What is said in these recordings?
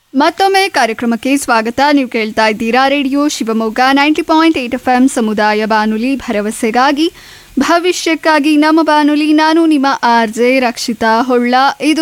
ಮತ್ತೊಮ್ಮೆ ಕಾರ್ಯಕ್ರಮಕ್ಕೆ ಸ್ವಾಗತ ನೀವು ಕೇಳ್ತಾ ಇದ್ದೀರಾ radio Shivamogga ninety point eight F M ಸಮುದಾಯ ಬಾನುಲಿ ಭರವಸೆಗಾಗಿ ಭವಿಷ್ಯಕ್ಕಾಗಿ ನಮ್ಮ ಬಾನುಲಿ ನಾನು ನಿಮ್ಮ ಆರ್ ಜೆ ರಕ್ಷಿತಾ ಹೊಳ್ಳ ಇದು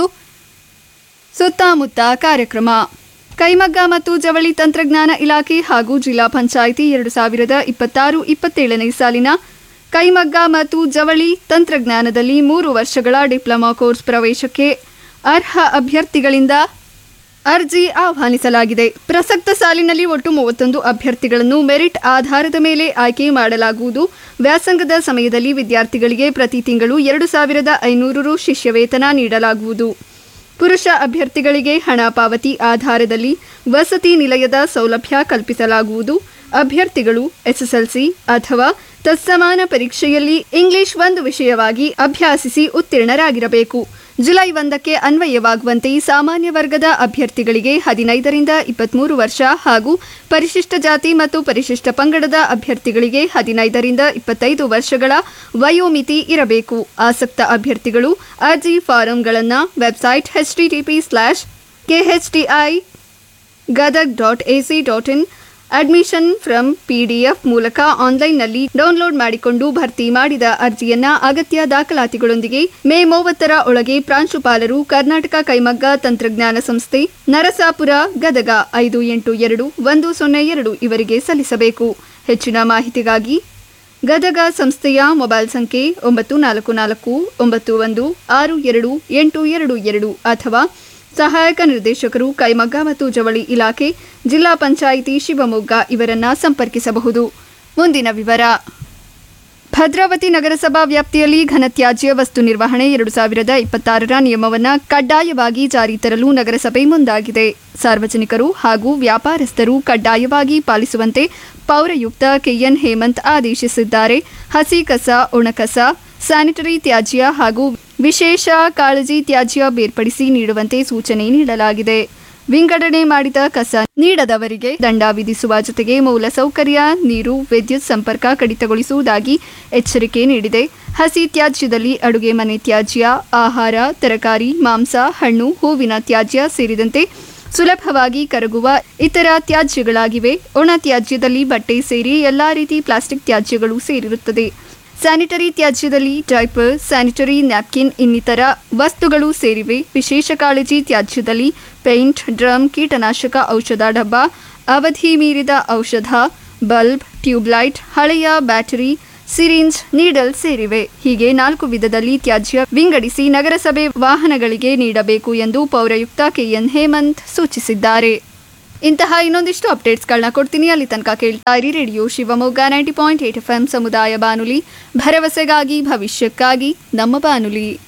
ಸುತ್ತಮುತ್ತ ಕಾರ್ಯಕ್ರಮ ಕೈಮಗ್ಗ ಮತ್ತು ಜವಳಿ ತಂತ್ರಜ್ಞಾನ ಇಲಾಖೆ ಹಾಗೂ ಜಿಲ್ಲಾ ಪಂಚಾಯಿತಿ ಎರಡು ಸಾವಿರದ ಇಪ್ಪತ್ತಾರು ಇಪ್ಪತ್ತೇಳನೇ ಸಾಲಿನ ಕೈಮಗ್ಗ ಮತ್ತು ಜವಳಿ ತಂತ್ರಜ್ಞಾನದಲ್ಲಿ ಮೂರು ವರ್ಷಗಳ ಡಿಪ್ಲೊಮಾ ಕೋರ್ಸ್ ಪ್ರವೇಶಕ್ಕೆ ಅರ್ಹ ಅಭ್ಯರ್ಥಿಗಳಿಂದ ಅರ್ಜಿ ಆಹ್ವಾನಿಸಲಾಗಿದೆ ಪ್ರಸಕ್ತ ಸಾಲಿನಲ್ಲಿ ಒಟ್ಟು ಮೂವತ್ತೊಂದು ಅಭ್ಯರ್ಥಿಗಳನ್ನು ಮೆರಿಟ್ ಆಧಾರದ ಮೇಲೆ ಆಯ್ಕೆ ಮಾಡಲಾಗುವುದು ವ್ಯಾಸಂಗದ ಸಮಯದಲ್ಲಿ ವಿದ್ಯಾರ್ಥಿಗಳಿಗೆ ಪ್ರತಿ ತಿಂಗಳು ಎರಡು ಸಾವಿರದ ಐನೂರು ರು ಶಿಷ್ಯವೇತನ ನೀಡಲಾಗುವುದು ಪುರುಷ ಅಭ್ಯರ್ಥಿಗಳಿಗೆ ಹಣ ಪಾವತಿ ಆಧಾರದಲ್ಲಿ ವಸತಿ ನಿಲಯದ ಸೌಲಭ್ಯ ಕಲ್ಪಿಸಲಾಗುವುದು ಅಭ್ಯರ್ಥಿಗಳು ಎಸ್ಎಸ್ಎಲ್ಸಿ ಅಥವಾ ತತ್ಸಮಾನ ಪರೀಕ್ಷೆಯಲ್ಲಿ ಇಂಗ್ಲಿಷ್ ಒಂದು ವಿಷಯವಾಗಿ ಅಭ್ಯಾಸಿಸಿ ಉತ್ತೀರ್ಣರಾಗಿರಬೇಕು ಜುಲೈ ಒಂದಕ್ಕೆ ಅನ್ವಯವಾಗುವಂತೆ ಸಾಮಾನ್ಯ ವರ್ಗದ ಅಭ್ಯರ್ಥಿಗಳಿಗೆ ಹದಿನೈದರಿಂದ ಇಪ್ಪತ್ಮೂರು ವರ್ಷ ಹಾಗೂ ಪರಿಶಿಷ್ಟ ಜಾತಿ ಮತ್ತು ಪರಿಶಿಷ್ಟ ಪಂಗಡದ ಅಭ್ಯರ್ಥಿಗಳಿಗೆ ಹದಿನೈದರಿಂದ ಇಪ್ಪತ್ತೈದು ವರ್ಷಗಳ ವಯೋಮಿತಿ ಇರಬೇಕು ಆಸಕ್ತ ಅಭ್ಯರ್ಥಿಗಳು ಅರ್ಜಿ ಫಾರಂಗಳನ್ನು website HTTP slash KHTI Gadag dot AC dot in admission from PDF ಮೂಲಕ ಆನ್ಲೈನ್ನಲ್ಲಿ ಡೌನ್ಲೋಡ್ ಮಾಡಿಕೊಂಡು ಭರ್ತಿ ಮಾಡಿದ ಅರ್ಜಿಯನ್ನ ಅಗತ್ಯ ದಾಖಲಾತಿಗಳೊಂದಿಗೆ ಮೇ ಮೂವತ್ತರ ಒಳಗೆ ಪ್ರಾಂಶುಪಾಲರು ಕರ್ನಾಟಕ ಕೈಮಗ್ಗ ತಂತ್ರಜ್ಞಾನ ಸಂಸ್ಥೆ ನರಸಾಪುರ ಗದಗ ಐದು ಎಂಟು ಎರಡು ಒಂದು ಸೊನ್ನೆ ಎರಡು ಇವರಿಗೆ ಸಲ್ಲಿಸಬೇಕು ಹೆಚ್ಚಿನ ಮಾಹಿತಿಗಾಗಿ ಗದಗ ಸಂಸ್ಥೆಯ ಮೊಬೈಲ್ ಸಂಖ್ಯೆ ಒಂಬತ್ತು ನಾಲ್ಕು ನಾಲ್ಕು ಒಂಬತ್ತು ಒಂದು ಆರು ಎರಡು ಎಂಟು ಎರಡು ಎರಡು ಅಥವಾ ಸಹಾಯಕ ನಿರ್ದೇಶಕರು ಕೈಮಗ್ಗ ಮತ್ತು ಜವಳಿ ಇಲಾಖೆ ಜಿಲ್ಲಾ ಪಂಚಾಯಿತಿ ಶಿವಮೊಗ್ಗ ಇವರನ್ನ ಸಂಪರ್ಕಿಸಬಹುದು ಮುಂದಿನ ವಿವರ ಭದ್ರಾವತಿ ನಗರಸಭಾ ವ್ಯಾಪ್ತಿಯಲ್ಲಿ ಘನತ್ಯಾಜ್ಯ ವಸ್ತು ನಿರ್ವಹಣೆ ಎರಡು ಸಾವಿರದ ಇಪ್ಪತ್ತಾರರ ನಿಯಮವನ್ನು ಕಡ್ಡಾಯವಾಗಿ ಜಾರಿ ತರಲು ನಗರಸಭೆ ಮುಂದಾಗಿದೆ ಸಾರ್ವಜನಿಕರು ಹಾಗೂ ವ್ಯಾಪಾರಸ್ಥರು ಕಡ್ಡಾಯವಾಗಿ ಪಾಲಿಸುವಂತೆ ಪೌರಯುಕ್ತ ಕೆಎನ್ ಹೇಮಂತ್ ಆದೇಶಿಸಿದ್ದಾರೆ ಹಸಿ ಕಸ ಒಣಕಸ ಸ್ಯಾನಿಟರಿ ತ್ಯಾಜ್ಯ ಹಾಗೂ ವಿಶೇಷ ಕಾಳಜಿ ತ್ಯಾಜ್ಯ ಬೇರ್ಪಡಿಸಿ ನೀಡುವಂತೆ ಸೂಚನೆ ನೀಡಲಾಗಿದೆ ವಿಂಗಡಣೆ ಮಾಡಿದ ಕಸ ನೀಡದವರಿಗೆ ದಂಡ ವಿಧಿಸುವ ಜೊತೆಗೆ ಮೂಲಸೌಕರ್ಯ ನೀರು ವಿದ್ಯುತ್ ಸಂಪರ್ಕ ಕಡಿತಗೊಳಿಸುವುದಾಗಿ ಎಚ್ಚರಿಕೆ ನೀಡಿದೆ ಹಸಿ ತ್ಯಾಜ್ಯದಲ್ಲಿ ಅಡುಗೆ ಮನೆ ತ್ಯಾಜ್ಯ ಆಹಾರ ತರಕಾರಿ ಮಾಂಸ ಹಣ್ಣು ಹೂವಿನ ತ್ಯಾಜ್ಯ ಸೇರಿದಂತೆ ಸುಲಭವಾಗಿ ಕರಗುವ ಇತರ ತ್ಯಾಜ್ಯಗಳಾಗಿವೆ ಒಣ ತ್ಯಾಜ್ಯದಲ್ಲಿ ಬಟ್ಟೆ ಸೇರಿ ಎಲ್ಲಾ ರೀತಿ ಪ್ಲಾಸ್ಟಿಕ್ ತ್ಯಾಜ್ಯಗಳು ಸೇರಿರುತ್ತದೆ ಸ್ಯಾನಿಟರಿ ತ್ಯಾಜ್ಯದಲ್ಲಿ ಡೈಪರ್ ಸ್ಯಾನಿಟರಿ ನ್ಯಾಪ್ಕಿನ್ ಇನ್ನಿತರ ವಸ್ತುಗಳು ಸೇರಿವೆ ವಿಶೇಷ ಕಾಳಜಿ ತ್ಯಾಜ್ಯದಲ್ಲಿ ಪೇಂಟ್ ಡ್ರಮ್ ಕೀಟನಾಶಕ ಔಷಧ ಡಬ್ಬ ಅವಧಿ ಮೀರಿದ ಔಷಧ ಬಲ್ಬ್ ಟ್ಯೂಬ್ಲೈಟ್ ಹಳೆಯ ಬ್ಯಾಟರಿ ಸಿರಿಂಜ್ ನೀಡಲ್ ಸೇರಿವೆ ಹೀಗೆ ನಾಲ್ಕು ವಿಧದಲ್ಲಿ ತ್ಯಾಜ್ಯ ವಿಂಗಡಿಸಿ ನಗರಸಭೆ ವಾಹನಗಳಿಗೆ ನೀಡಬೇಕು ಎಂದು ಪೌರಾಯುಕ್ತ ಕೆಎನ್ ಹೇಮಂತ್ ಸೂಚಿಸಿದ್ದಾರೆ ಇಂತಹ ಇನ್ನೊಂದಿಷ್ಟು ಅಪ್ಡೇಟ್ಸ್ಗಳನ್ನ ಕೊಡ್ತೀನಿ ಅಲ್ಲಿ ತನಕ ಕೇಳ್ತಾ ಇರಿ radio Shivamogga ninety point eight F M ಸಮುದಾಯ ಬಾನುಲಿ ಭರವಸೆಗಾಗಿ ಭವಿಷ್ಯಕ್ಕಾಗಿ ನಮ್ಮ ಬಾನುಲಿ